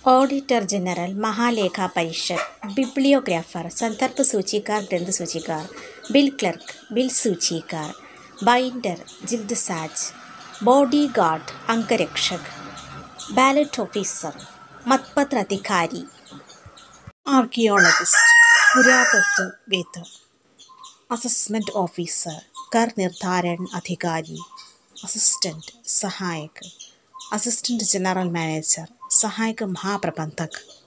auditor general महालेखा परिषद बिब्लियोग्राफर संदर्भ सूचीकार ग्रंथ सूचीकार बिल क्लर्क बिल सूचीकार बाइंडर जिल्द साज बॉडी गार्ड अंगरक्षक ബാലറ്റ് ഓഫീസർ മത്പത്ര അധികാരി ആർക്കിയോളജിസ്റ്റ് പുരാതത്വവേത്ത അസസ്മെൻറ്റ് ഓഫീസർ കർ നിർദ്ധാരൺ അധികാരി അസിസ്റ്റൻറ്റ് സഹായക് അസിസ്റ്റൻറ്റ് ജനറൽ മാനേജർ സഹായക മഹാപ്രബന്ധക്